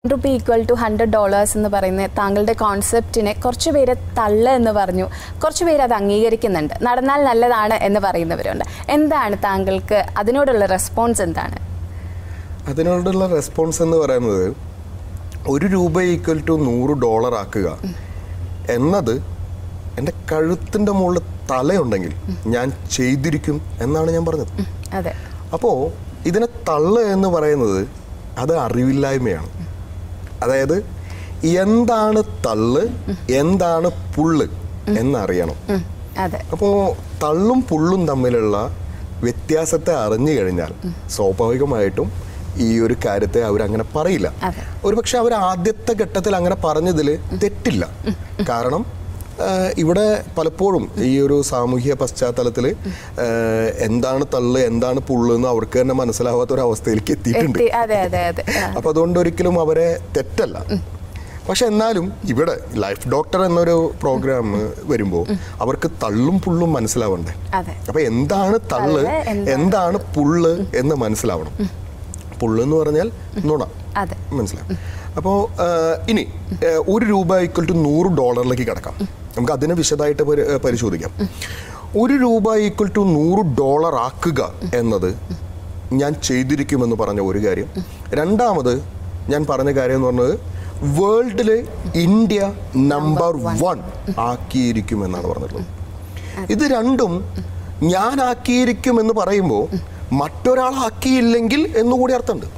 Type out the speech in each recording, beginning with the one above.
Rupee equal to hundred dollars എന്ന് പറയുന്ന താങ്കളുടെ കോൺസെപ്റ്റിനെ കുറച്ച് പേര് തള്ള എന്ന് പറഞ്ഞു കുറച്ച് പേര് അത് അംഗീകരിക്കുന്നുണ്ട് നടന്നാൽ നല്ലതാണ് എന്ന് പറയുന്നവരുണ്ട് എന്താണ് താങ്കൾക്ക് അതിനോടുള്ള റെസ്പോൺസ് എന്താണ് അതിനോടുള്ള റെസ്പോൺസ് എന്ന് പറയുന്നത് ഒരു രൂപ ഈക്വൽ ടു നൂറ് ഡോളർ ആക്കുക എന്നത് എൻ്റെ കഴുത്തിൻ്റെ മുകളിൽ തലയുണ്ടെങ്കിൽ ഞാൻ ചെയ്തിരിക്കും എന്നാണ് ഞാൻ പറഞ്ഞത് അതെ അപ്പോൾ ഇതിനെ തള്ള് എന്ന് പറയുന്നത് അത് അറിവില്ലായ്മയാണ് അതായത് എന്താണ് തള്ള് എന്താണ് പുള്ള് എന്നറിയണം ഉം, അതെ അപ്പോൾ തള്ളും പുള്ളും തമ്മിലുള്ള വ്യത്യാസത്തെ അറിഞ്ഞു കഴിഞ്ഞാൽ സ്വാഭാവികമായിട്ടും ഈ ഒരു കാര്യത്തെ അവരങ്ങനെ പറയില്ല അതെ. ഒരുപക്ഷെ അവർ ആദ്യത്തെ ഘട്ടത്തിൽ അങ്ങനെ പറഞ്ഞതിൽ തെറ്റില്ല കാരണം ആ, ഇവിടെ പലപ്പോഴും ഈ ഒരു സാമൂഹ്യ പശ്ചാത്തലത്തിൽ എന്താണ് തള്ള് എന്താണ് പുള്ള് എന്ന് അവർക്ക് തന്നെ മനസ്സിലാവാത്ത ഒരു അവസ്ഥയിലേക്ക് എത്തിയിട്ടുണ്ട് എത്തി അതെ അതെ അതെ ആ, അപ്പൊ അതുകൊണ്ട് ഒരിക്കലും അവരെ തെറ്റല്ല പക്ഷെ എന്നാലും ഇവിടെ ലൈഫ് ഡോക്ടർ എന്നൊരു പ്രോഗ്രാം വരുമ്പോൾ അവർക്ക് തള്ളും പുള്ളും മനസ്സിലാവണ്ടേ അതെ അപ്പൊ എന്താണ് തള്ള് തള്ള്, എന്താണ് എന്താണ് പുള്ള് എന്ന് മനസ്സിലാവണം പുള്ള് എന്ന് പറഞ്ഞാൽ നുണ അതെ മനസ്സിലാവും അപ്പോൾ ഇനി ആ, ഒരു രൂപ ഈക്വൽ ടു നൂറ് ഡോളറിലേക്ക് കിടക്കാം നമുക്ക് അതിനെ വിശദമായിട്ട് പരി- ആ, പരിശോധിക്കാം ഒരു രൂപ ഈക്വൽ ടു നൂറ് ഡോളർ ആക്കുക എന്നത് ഞാൻ ചെയ്തിരിക്കുമെന്ന് പറഞ്ഞ ഒരു കാര്യം രണ്ടാമത് ഞാൻ പറഞ്ഞ കാര്യം എന്ന് പറഞ്ഞത് വേൾഡിൽ ഇന്ത്യ നമ്പർ വൺ ആക്കിയിരിക്കുമെന്നാണ് പറഞ്ഞിട്ടുള്ളത് ഇത് രണ്ടും ഞാൻ ആക്കിയിരിക്കുമെന്ന് പറയുമ്പോൾ മറ്റൊരാൾ ആക്കിയില്ലെങ്കിൽ എന്നുകൂടി അർത്ഥമുണ്ട്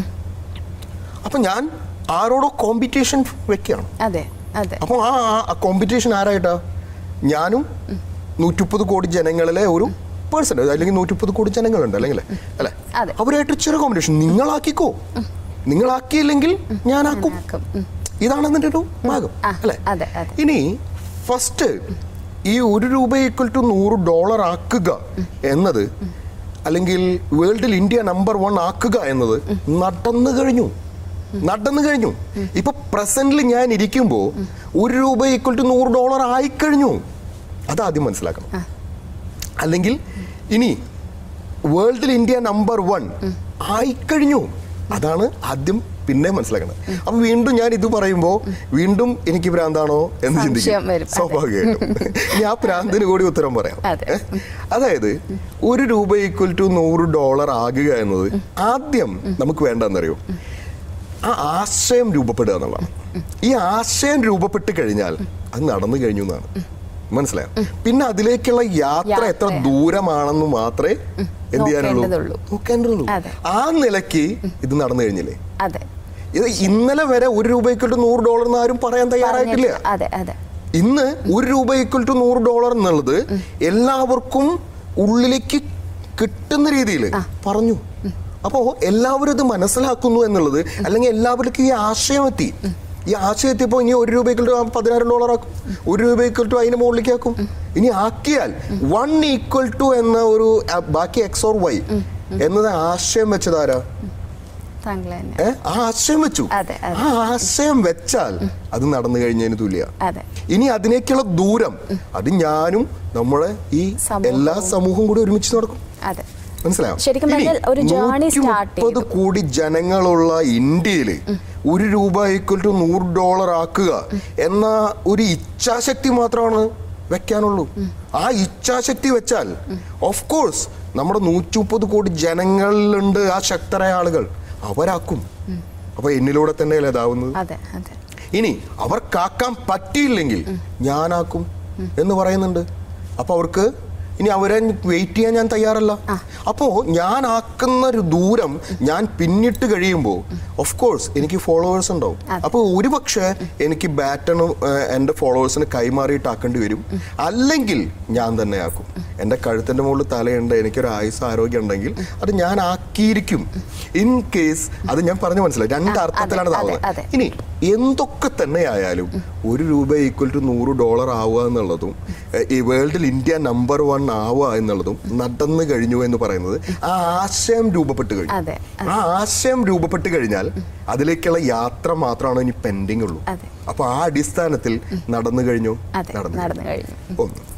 അപ്പൊ ഞാൻ ആരോടോ കോമ്പറ്റീഷൻ വെക്കുകയാണ് അതെ അതെ അപ്പോൾ ആ കോമ്പറ്റീഷൻ ആരായിട്ടാ ഞാനും നൂറ്റിമുപ്പത് കോടി ജനങ്ങളിലെ ഒരു പേഴ്സൺ അല്ലെങ്കിൽ നൂറ്റിമുപ്പത് കോടി ജനങ്ങളുണ്ട് അല്ലെങ്കിൽ അല്ലെ അതെ. അവരായിട്ട് ചെറിയ കോമ്പറ്റീഷൻ നിങ്ങളാക്കിക്കോ നിങ്ങളാക്കിയില്ലെങ്കിൽ ഞാനാക്കും ഞാനാക്കും. ഉം. ഇതാണ് അതിൻ്റെ ഒരു ഭാഗം ആ, അല്ലെ അതെ, അതെ. ഇനി ഫസ്റ്റ് ഈ ഒരു രൂപ ഈക്വൽ ടു നൂറ് ഡോളർ ആക്കുക എന്നത് അല്ലെങ്കിൽ വേൾഡിൽ ഇന്ത്യ നമ്പർ വൺ ആക്കുക എന്നത് നടന്നു കഴിഞ്ഞു നടന്നു കഴിഞ്ഞു ഇപ്പൊ പ്രസന്റിൽ ഞാൻ ഇരിക്കുമ്പോൾ ഒരു രൂപ ഈക്വൽ ടു നൂറ് ഡോളർ ആയിക്കഴിഞ്ഞു അതാദ്യം മനസ്സിലാക്കണം അല്ലെങ്കിൽ ഇനി വേൾഡിൽ ഇന്ത്യ നമ്പർ വൺ ആയിക്കഴിഞ്ഞു അതാണ് ആദ്യം പിന്നെ മനസ്സിലാക്കണം അപ്പൊ വീണ്ടും ഞാൻ ഇത് പറയുമ്പോൾ വീണ്ടും എനിക്ക് ഭ്രാന്താണോ എന്ന് സംശയം ചിന്തിക്കും വരും. അതെ. സ്വാഭാവികമായിട്ടും ഞാൻ പ്രാന്തിന് കൂടി ഉത്തരം പറയാം അതെ. ഏ? അതായത് ഒരു രൂപ ഈക്വൽ ടു നൂറ് ഡോളർ ആകുക എന്നത് ആദ്യം നമുക്ക് വേണ്ടെന്നറിയോ ആ ആശയം രൂപപ്പെടുക എന്നുള്ളതാണ് ഈ ആശയം രൂപപ്പെട്ട് കഴിഞ്ഞാൽ അത് നടന്നു കഴിഞ്ഞു എന്നാണ് മനസ്സിലായോ പിന്നെ അതിലേക്കുള്ള യാത്ര എത്ര യാത്രയാണ്. ദൂരമാണെന്ന് മാത്രമേ എന്ത് ചെയ്യാനുള്ളൂ നോക്കേണ്ടതുള്ളൂ. നോക്കേണ്ടതുള്ളൂ അതെ. ആ നിലയ്ക്ക് ഇത് നടന്നു കഴിഞ്ഞില്ലേ അതെ ഇത് ഇന്നലെ വരെ ഒരു രൂപ ഈക്വൽ ടു നൂറ് ഡോളർ എന്ന് ആരും പറയാൻ തയ്യാറായിട്ടില്ല പറഞ്ഞിട്ട് അതെ അതെ ഇന്ന് ഒരു രൂപ ഈക്വൽ ടു നൂറ് ഡോളർ എന്നുള്ളത് എല്ലാവർക്കും ഉള്ളിലേക്ക് കിട്ടുന്ന രീതിയിൽ പറഞ്ഞു അപ്പോ എല്ലാവരും ഇത് മനസ്സിലാക്കുന്നു എന്നുള്ളത് അല്ലെങ്കിൽ എല്ലാവർക്കും ഈ ആശയം എത്തി ഈ ആശയം എത്തിയപ്പോൾ ഇനി ഒരു രൂപ ഈക്വൽ ടു പതിനായിരം ഡോളർ ആക്കും ഒരു രൂപ ഈക്വൽ ടു അതിന് മുകളിലേക്ക് ആക്കും ഇനി ആക്കിയാൽ വൺ ഈക്വൽ ടു എന്ന ഒരു ആ, ബാക്കി എക്സ് ഓർ വൈ എന്നത് ആശയം വെച്ചതാരാ താങ്കൾ തന്നെ ഏ? ആ ആശയം വെച്ചു അതെ, അതെ. ആ ആശയം വെച്ചാൽ അത് നടന്നു കഴിഞ്ഞതിന് തുല്യ അതെ ഇനി അതിനേക്കുള്ള ദൂരം അത് ഞാനും നമ്മുടെ ഈ സമൂഹവും. എല്ലാ സമൂഹവും കൂടി ഒരുമിച്ച് നടക്കും അതെ മനസ്സിലായോ ശരിക്കും ഇനി പറഞ്ഞാൽ ഒരു journey start 130 കോടി ജനങ്ങളുള്ള ഇന്ത്യയില് ഒരു രൂപ ഈക്വൽ ടു നൂറ് ഡോളർ ആക്കുക എന്ന ഒരു ഇച്ഛാശക്തി മാത്രമാണ് വെക്കാനുള്ളൂ ആ ഇച്ഛാശക്തി വെച്ചാൽ ഓഫ് കോഴ്സ് നമ്മുടെ നൂറ്റി മുപ്പത് കോടി ജനങ്ങളിലുണ്ട് ആ ശക്തരായ ആളുകൾ അവരാക്കും അപ്പൊ എന്നിലൂടെ തന്നെയല്ലേ ഇതാവുന്നത് അതെ അതെ ഇനി അവർക്കാക്കാൻ പറ്റിയില്ലെങ്കിൽ ഞാനാക്കും എന്ന് പറയുന്നുണ്ട് അപ്പൊ അവർക്ക് ഇനി അവരെ വെയിറ്റ് ചെയ്യാൻ ഞാൻ തയ്യാറല്ല അപ്പോൾ ഞാൻ ആക്കുന്ന ഒരു ദൂരം ഞാൻ പിന്നിട്ട് കഴിയുമ്പോൾ ഓഫ് കോഴ്സ് എനിക്ക് ഫോളോവേഴ്സ് ഉണ്ടാവും അപ്പോൾ ഒരുപക്ഷെ എനിക്ക് ബാറ്റണും എൻ്റെ ഫോളോവേഴ്സിന് കൈമാറിയിട്ടാക്കേണ്ടി വരും അല്ലെങ്കിൽ ഞാൻ തന്നെ ആക്കും എൻ്റെ കഴുത്തിൻ്റെ മുകളിൽ തലയുണ്ട് എനിക്കൊരു ആയുസ് ആരോഗ്യം ഉണ്ടെങ്കിൽ അത് ഞാൻ ആക്കിയിരിക്കും ഇൻ കേസ് അത് ഞാൻ പറഞ്ഞു മനസ്സിലായി രണ്ട് ആ, അർത്ഥത്തിലാണ് അതെ, ഇതാവുന്നത് അതെ. ഇനി എന്തൊക്കെ തന്നെ ആയാലും ഒരു രൂപ ഈക്വൽ ടു നൂറ് ഡോളർ ആവുക എന്നുള്ളതും എ- ഈ വേൾഡിൽ ഇന്ത്യ നമ്പർ വൺ ആവുക എന്നുള്ളതും നടന്നു കഴിഞ്ഞു എന്ന് പറയുന്നത് ആ ആശയം രൂപപ്പെട്ട് കഴിഞ്ഞു അതെ, ആ ആശയം രൂപപ്പെട്ട് കഴിഞ്ഞാൽ അതിലേക്കുള്ള യാത്ര മാത്രമാണ് ഇനി പെൻഡിങ് ഉള്ളൂ അതെ. അപ്പൊ ആ അടിസ്ഥാനത്തിൽ നടന്നു കഴിഞ്ഞു അതെ നടന്നു കഴിഞ്ഞു ഒന്ന്